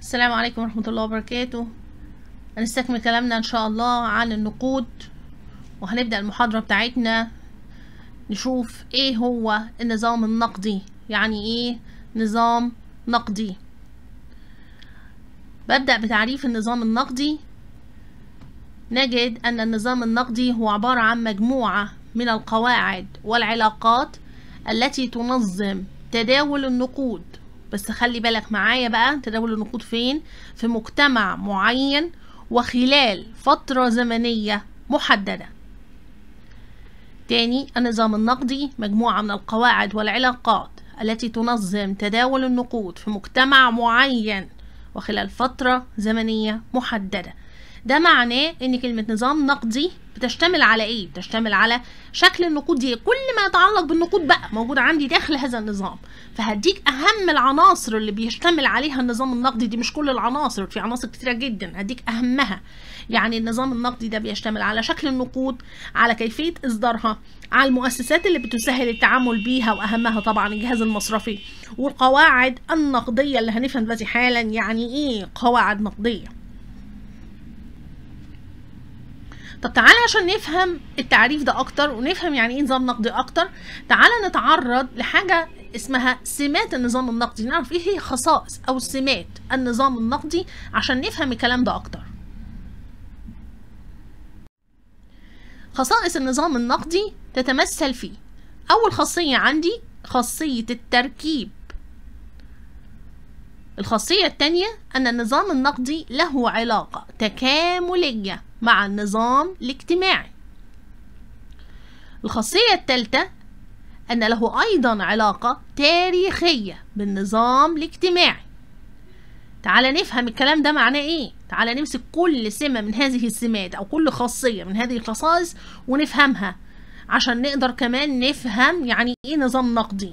السلام عليكم ورحمة الله وبركاته هنستكمل كلامنا إن شاء الله عن النقود وهنبدأ المحاضرة بتاعتنا نشوف إيه هو النظام النقدي يعني إيه نظام نقدي ببدأ بتعريف النظام النقدي نجد أن النظام النقدي هو عبارة عن مجموعة من القواعد والعلاقات التي تنظم تداول النقود بس خلي بالك معايا بقى تداول النقود فين في مجتمع معين وخلال فترة زمنية محددة تاني النظام النقدي مجموعة من القواعد والعلاقات التي تنظم تداول النقود في مجتمع معين وخلال فترة زمنية محددة ده معناه ان كلمة نظام نقدي بتشتمل على ايه؟ بتشتمل على شكل النقود دي كل ما يتعلق بالنقود بقى موجود عندي داخل هذا النظام فهديك اهم العناصر اللي بيشتمل عليها النظام النقدي دي مش كل العناصر في عناصر كتيرة جدا هديك اهمها يعني النظام النقدي ده بيشتمل على شكل النقود على كيفية اصدارها على المؤسسات اللي بتسهل التعامل بيها واهمها طبعا الجهاز المصرفي والقواعد النقدية اللي هنفهم دلوقتي حالا يعني ايه قواعد نقدية طب تعالى عشان نفهم التعريف ده اكتر ونفهم يعني ايه نظام نقدي اكتر تعالى نتعرض لحاجة اسمها سمات النظام النقدي نعرف ايه هي خصائص او سمات النظام النقدي عشان نفهم الكلام ده اكتر خصائص النظام النقدي تتمثل في اول خاصية عندي خاصية التركيب الخاصية الثانية أن النظام النقدي له علاقة تكاملية مع النظام الاجتماعي الخاصية الثالثة أن له أيضا علاقة تاريخية بالنظام الاجتماعي تعال نفهم الكلام ده معناه ايه تعال نمسك كل سمة من هذه السمات أو كل خاصية من هذه الخصائص ونفهمها عشان نقدر كمان نفهم يعني ايه نظام نقدي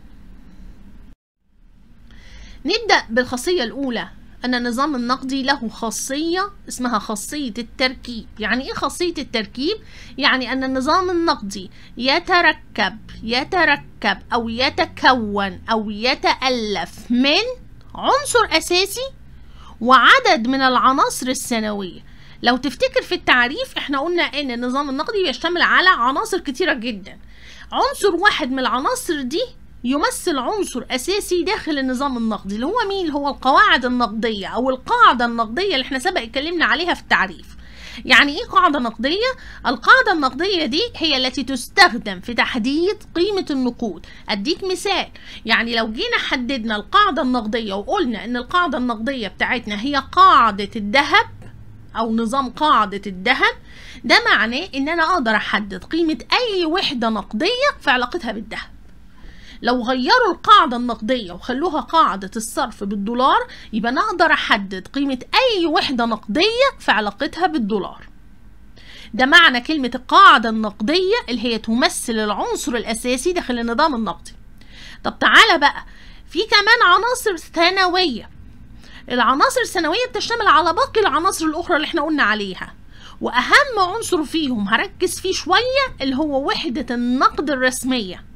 نبدأ بالخاصية الأولى أن النظام النقدي له خاصية اسمها خاصية التركيب يعني إيه خاصية التركيب؟ يعني أن النظام النقدي يتركب يتركب أو يتكون أو يتألف من عنصر أساسي وعدد من العناصر الثانوية لو تفتكر في التعريف احنا قلنا ان النظام النقدي بيشتمل على عناصر كتيرة جدا عنصر واحد من العناصر دي يمثل عنصر أساسي داخل النظام النقدي اللي هو مين اللي هو القواعد النقدية أو القاعدة النقدية اللي احنا سبق اتكلمنا عليها في التعريف يعني ايه قاعدة نقدية؟ القاعدة النقدية دي هي التي تستخدم في تحديد قيمة النقود أديك مثال يعني لو جينا حددنا القاعدة النقدية وقلنا ان القاعدة النقدية بتاعتنا هي قاعدة الذهب أو نظام قاعدة الذهب ده معناه ان انا اقدر احدد قيمة اي وحدة نقدية في علاقتها بالذهب لو غيروا القاعدة النقدية وخلوها قاعدة الصرف بالدولار يبقى أنا أقدر أحدد قيمة أي وحدة نقدية في علاقتها بالدولار ده معنى كلمة القاعدة النقدية اللي هي تمثل العنصر الأساسي داخل النظام النقدي طب تعالى بقى في كمان عناصر ثانوية العناصر الثانوية بتشتمل على باقي العناصر الأخرى اللي احنا قلنا عليها وأهم عنصر فيهم هركز فيه شوية اللي هو وحدة النقد الرسمية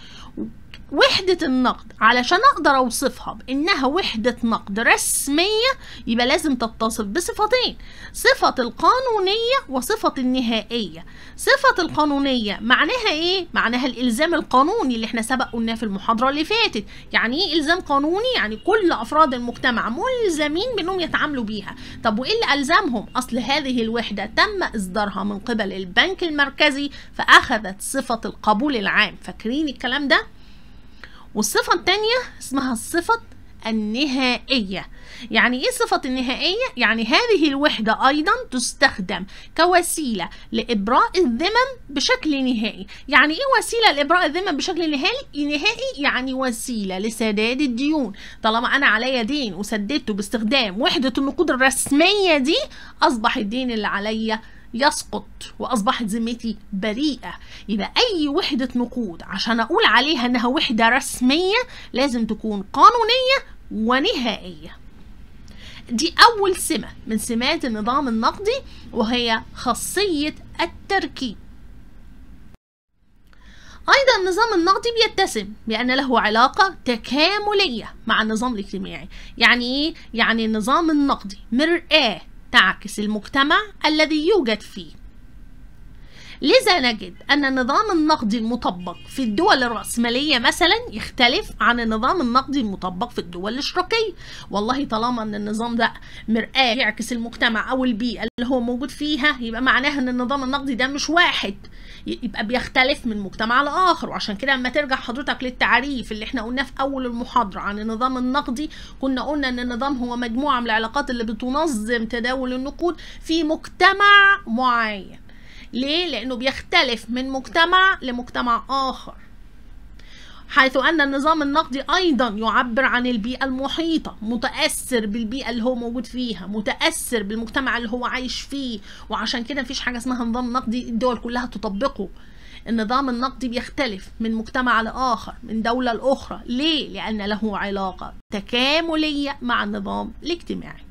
وحدة النقد علشان أقدر أوصفها بإنها وحدة نقد رسمية يبقى لازم تتصف بصفتين صفة القانونية وصفة النهائية صفة القانونية معناها إيه؟ معناها الإلزام القانوني اللي احنا سبق قلناه في المحاضرة اللي فاتت يعني إيه إلزام قانوني؟ يعني كل أفراد المجتمع ملزمين بأنهم يتعاملوا بيها طب وإيه اللي ألزمهم؟ أصل هذه الوحدة تم إصدارها من قبل البنك المركزي فأخذت صفة القبول العام فاكرين الكلام ده؟ والصفة التانية اسمها الصفة النهائية يعني ايه صفة النهائية؟ يعني هذه الوحدة أيضا تستخدم كوسيلة لإبراء الذمم بشكل نهائي يعني ايه وسيلة لإبراء الذمم بشكل نهائي؟ نهائي يعني وسيلة لسداد الديون طالما أنا عليا دين وسددته باستخدام وحدة النقود الرسمية دي أصبح الدين اللي عليا يسقط واصبحت ذمتي بريئه يبقى اي وحده نقود عشان اقول عليها انها وحده رسميه لازم تكون قانونيه ونهائيه دي اول سمه من سمات النظام النقدي وهي خاصيه التركيب أيضا النظام النقدي بيتسم بأن له علاقة تكاملية مع النظام الاجتماعي يعني إيه؟ يعني النظام النقدي مرآة تعكس المجتمع الذي يوجد فيه لذا نجد أن النظام النقدي المطبق في الدول الرأسمالية مثلا يختلف عن النظام النقدي المطبق في الدول الاشتراكية والله طالما أن النظام ده مرآة يعكس المجتمع أو البيئة اللي هو موجود فيها يبقى معناها أن النظام النقدي ده مش واحد يبقى بيختلف من مجتمع لآخر وعشان كده لما ترجع حضرتك للتعريف اللي احنا قلناه في أول المحاضرة عن النظام النقدي كنا قلنا أن النظام هو مجموعة من العلاقات اللي بتنظم تداول النقود في مجتمع معين ليه؟ لأنه بيختلف من مجتمع لمجتمع آخر حيث أن النظام النقدي أيضا يعبر عن البيئة المحيطة متأثر بالبيئة اللي هو موجود فيها متأثر بالمجتمع اللي هو عايش فيه وعشان كده مفيش حاجة اسمها نظام نقدي الدول كلها تطبقه النظام النقدي بيختلف من مجتمع لآخر من دولة لأخرى ليه؟ لأن له علاقة تكاملية مع النظام الاجتماعي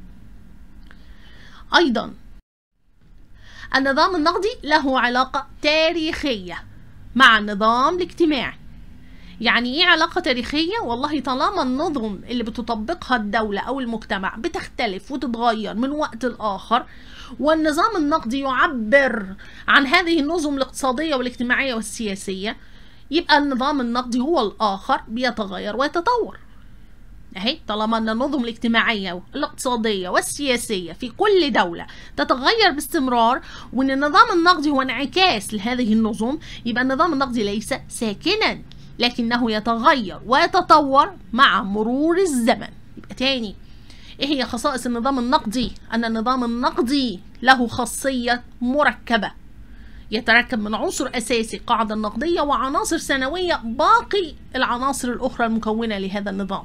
أيضا النظام النقدي له علاقة تاريخية مع النظام الاجتماعي يعني ايه علاقة تاريخية؟ والله طالما النظم اللي بتطبقها الدولة أو المجتمع بتختلف وتتغير من وقت لآخر والنظام النقدي يعبر عن هذه النظم الاقتصادية والاجتماعية والسياسية يبقى النظام النقدي هو الآخر بيتغير ويتطور اهي طالما ان النظم الاجتماعيه والاقتصاديه والسياسيه في كل دوله تتغير باستمرار وان النظام النقدي هو انعكاس لهذه النظم يبقى النظام النقدي ليس ساكنا لكنه يتغير ويتطور مع مرور الزمن يبقى تاني ايه هي خصائص النظام النقدي ان النظام النقدي له خاصيه مركبه يتركب من عنصر اساسي قاعده نقديه وعناصر ثانويه باقي العناصر الاخرى المكونه لهذا النظام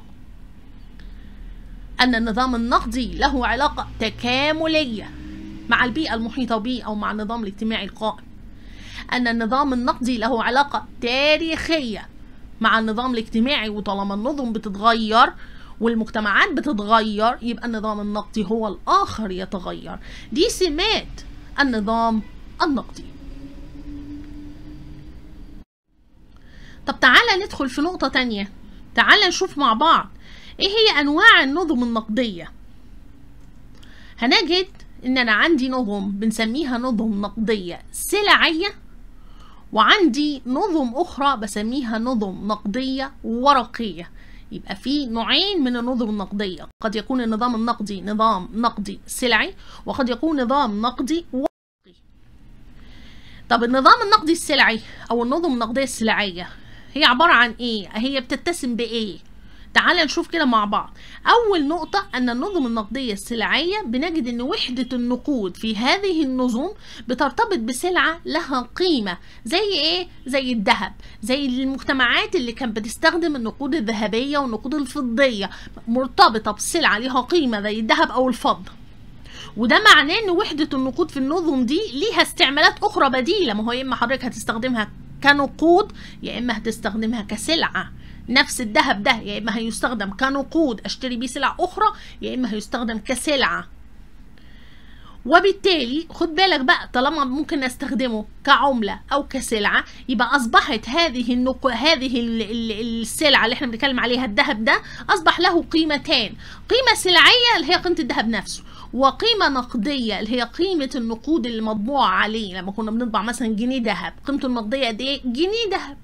أن النظام النقدي له علاقة تكاملية مع البيئة المحيطة به أو مع النظام الاجتماعي القائم أن النظام النقدي له علاقة تاريخية مع النظام الاجتماعي وطالما النظم بتتغير والمجتمعات بتتغير يبقى النظام النقدي هو الآخر يتغير دي سمات النظام النقدي طب تعالى ندخل في نقطة تانية تعالى نشوف مع بعض ايه هي انواع النظم النقدية هنجد ان انا عندي نظم بنسميها نظم نقدية سلعية وعندي نظم اخرى بسميها نظم نقدية ورقية يبقى في نوعين من النظم النقدية قد يكون النظام النقدي نظام نقدي سلعي وقد يكون نظام نقدي ورقي طب النظام النقدي السلعي او النظم النقدية السلعية هي عبارة عن ايه هي بتتسم بايه تعال نشوف كده مع بعض أول نقطة أن النظم النقدية السلعية بنجد أن وحدة النقود في هذه النظم بترتبط بسلعة لها قيمة زي إيه؟ زي الذهب زي المجتمعات اللي كانت بتستخدم النقود الذهبية والنقود الفضية مرتبطة بسلعة لها قيمة زي الذهب أو الفضة وده معناه ان وحدة النقود في النظم دي ليها استعمالات اخرى بديلة ما هو يا اما حضرتك هتستخدمها كنقود يا اما هتستخدمها كسلعة نفس الذهب ده يا اما هيستخدم كنقود اشتري بيه سلع اخرى يا اما هيستخدم كسلعه وبالتالي خد بالك بقى طالما ممكن نستخدمه كعمله او كسلعه يبقى اصبحت هذه النق... هذه ال... ال... السلعه اللي احنا بنتكلم عليها الذهب ده اصبح له قيمتان قيمه سلعيه اللي هي قيمه الذهب نفسه وقيمة نقدية اللي هي قيمة النقود اللي مطبوعة عليه لما كنا بنطبع مثلا جنيه ذهب قيمته النقدية قد ايه؟ جنيه ذهب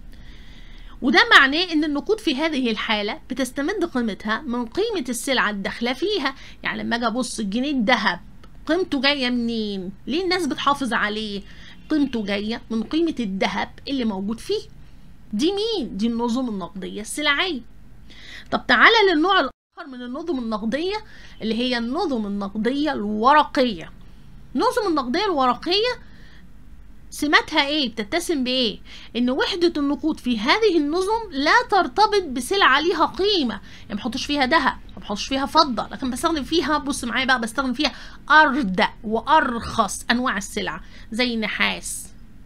وده معناه ان النقود في هذه الحالة بتستمد قيمتها من قيمة السلعة الداخلة فيها يعني لما اجي ابص الجنيه الذهب قيمته جاية منين ليه الناس بتحافظ عليه قيمته جاية من قيمة الذهب اللي موجود فيه دي مين دي النظم النقدية السلعية طب تعالى للنوع الآخر من النظم النقدية اللي هي النظم النقدية الورقية النظم النقدية الورقية سماتها ايه بتتسم بايه ان وحدة النقود في هذه النظم لا ترتبط بسلعة ليها قيمة يعني ما بحطش فيها ذهب ما بحطش فيها فضة لكن بستخدم فيها بص معايا بقى بستخدم فيها أردأ وأرخص أنواع السلع زي النحاس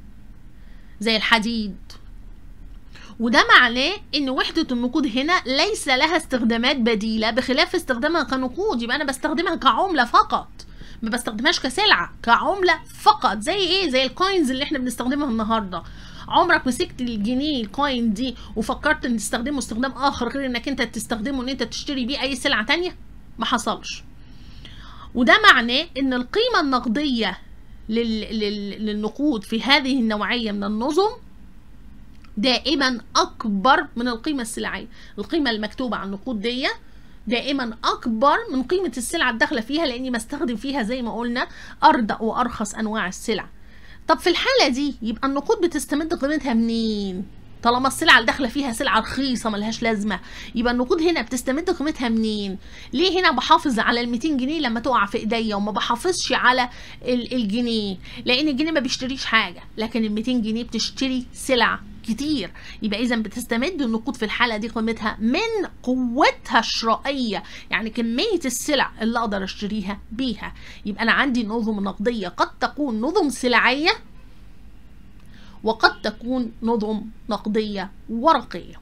زي الحديد وده معناه ان وحدة النقود هنا ليس لها استخدامات بديلة بخلاف استخدامها كنقود يبقى انا بستخدمها كعملة فقط ما بستخدمهاش كسلعه كعمله فقط زي ايه زي الكوينز اللي احنا بنستخدمها النهارده عمرك مسكت الجنيه الكوين دي وفكرت ان تستخدمه استخدام اخر غير انك انت تستخدمه ان انت تشتري بيه اي سلعه تانية ما حصلش وده معناه ان القيمه النقديه لل... لل... للنقود في هذه النوعيه من النظم دائما اكبر من القيمه السلعيه القيمه المكتوبه على النقود دي دائما اكبر من قيمه السلعه الداخله فيها لاني بستخدم فيها زي ما قلنا ارضى وارخص انواع السلع طب في الحاله دي يبقى النقود بتستمد قيمتها منين طالما السلعه اللي داخله فيها سلعه رخيصه ملهاش لازمه يبقى النقود هنا بتستمد قيمتها منين ليه هنا بحافظ على ال 200 جنيه لما تقع في ايديا وما بحافظش على الجنيه لان الجنيه ما بيشتريش حاجه لكن ال 200 جنيه بتشتري سلع كتير يبقى اذا بتستمد النقود في الحاله دي قيمتها من قوتها الشرائيه يعني كميه السلع اللي اقدر اشتريها بيها يبقى انا عندي نظم نقديه قد تكون نظم سلعيه وقد تكون نظم نقديه ورقيه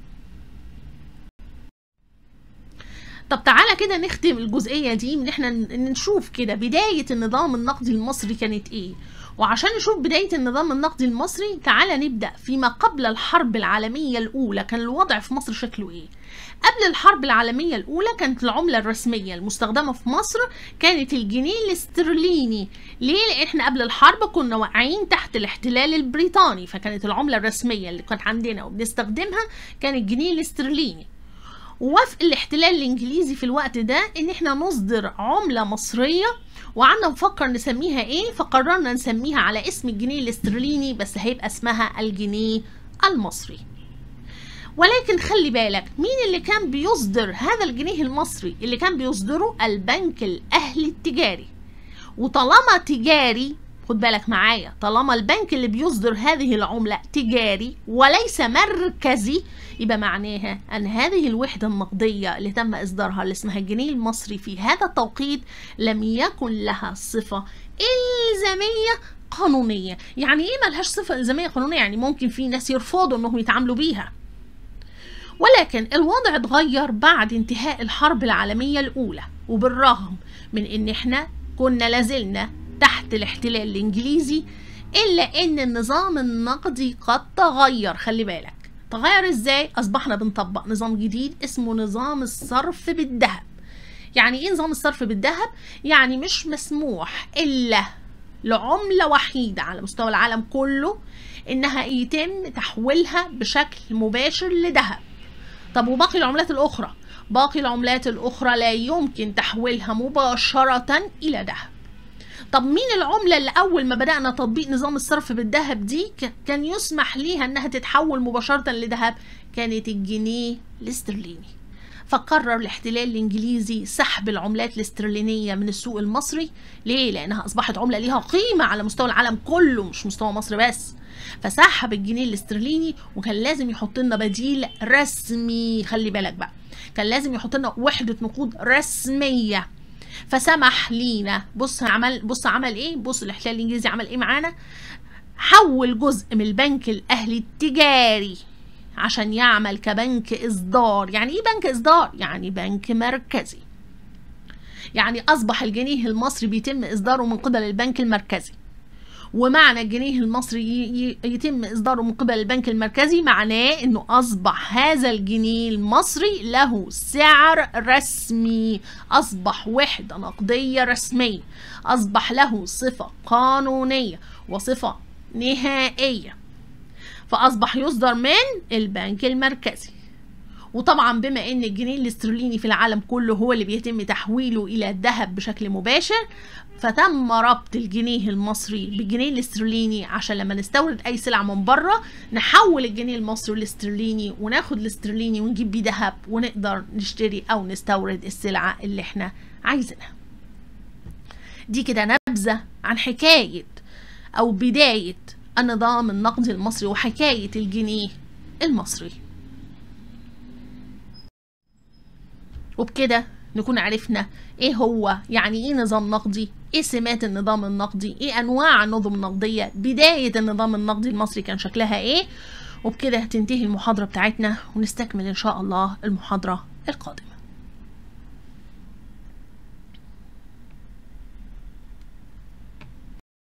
طب تعالى كده نختم الجزئيه دي ان احنا نشوف كده بدايه النظام النقدي المصري كانت ايه وعشان نشوف بداية النظام النقدي المصري تعالى نبدأ فيما قبل الحرب العالمية الأولى كان الوضع في مصر شكله إيه؟ قبل الحرب العالمية الأولى كانت العملة الرسمية المستخدمة في مصر كانت الجنيه الاسترليني ليه؟ لأن احنا قبل الحرب كنا واقعين تحت الاحتلال البريطاني فكانت العملة الرسمية اللي كانت عندنا وبنستخدمها كان الجنيه الاسترليني ووافق الاحتلال الانجليزي في الوقت ده ان احنا نصدر عملة مصرية وقعدنا نفكر نسميها ايه فقررنا نسميها على اسم الجنيه الاسترليني بس هيبقى اسمها الجنيه المصري ولكن خلي بالك مين اللي كان بيصدر هذا الجنيه المصري اللي كان بيصدره البنك الاهلي التجاري وطالما تجاري خد بالك معايا طالما البنك اللي بيصدر هذه العملة تجاري وليس مركزي يبقى معناها أن هذه الوحدة النقدية اللي تم إصدارها اللي اسمها الجنيه المصري في هذا التوقيت لم يكن لها صفة إلزامية قانونية يعني إيه ملهاش صفة إلزامية قانونية يعني ممكن في ناس يرفضوا أنهم يتعاملوا بيها ولكن الوضع اتغير بعد انتهاء الحرب العالمية الأولى وبالرغم من إن إحنا كنا لازلنا تحت الاحتلال الإنجليزي إلا إن النظام النقدي قد تغير خلي بالك تغير إزاي؟ أصبحنا بنطبق نظام جديد اسمه نظام الصرف بالذهب يعني إيه نظام الصرف بالذهب؟ يعني مش مسموح إلا لعملة وحيدة على مستوى العالم كله إنها يتم تحويلها بشكل مباشر لذهب طب وباقي العملات الأخرى باقي العملات الأخرى لا يمكن تحويلها مباشرة إلى ذهب طب مين العملة اللي أول ما بدأنا تطبيق نظام الصرف بالذهب دي كان يسمح ليها إنها تتحول مباشرة لذهب كانت الجنيه الاسترليني فقرر الاحتلال الانجليزي سحب العملات الاسترلينيه من السوق المصري ليه لانها اصبحت عمله ليها قيمه على مستوى العالم كله مش مستوى مصر بس فسحب الجنيه الاسترليني وكان لازم يحط لنا بديل رسمي خلي بالك بقى كان لازم يحط لنا وحده نقود رسميه فسمح لينا بص عمل بص عمل ايه بص الاحتلال الانجليزي عمل ايه معانا حول جزء من البنك الاهلي التجاري عشان يعمل كبنك اصدار يعني ايه بنك اصدار يعني بنك مركزي يعني اصبح الجنيه المصري بيتم اصداره من قبل البنك المركزي ومعنى الجنيه المصري يتم اصداره من قبل البنك المركزي معناه انه اصبح هذا الجنيه المصري له سعر رسمي اصبح وحده نقديه رسميه اصبح له صفه قانونيه وصفه نهائيه فاصبح يصدر من البنك المركزي وطبعا بما ان الجنيه الاسترليني في العالم كله هو اللي بيتم تحويله الى الذهب بشكل مباشر فتم ربط الجنيه المصري بالجنيه الاسترليني عشان لما نستورد اي سلعه من بره نحول الجنيه المصري الاسترليني وناخد الاسترليني ونجيب بيه ذهب ونقدر نشتري او نستورد السلعه اللي احنا عايزينها دي كده نبذه عن حكايه او بدايه النظام النقدي المصري وحكايه الجنيه المصري وبكده نكون عرفنا ايه هو يعني ايه نظام نقدي ايه سمات النظام النقدي ايه انواع النظم النقديه بدايه النظام النقدي المصري كان شكلها ايه وبكده تنتهي المحاضره بتاعتنا ونستكمل ان شاء الله المحاضره القادمه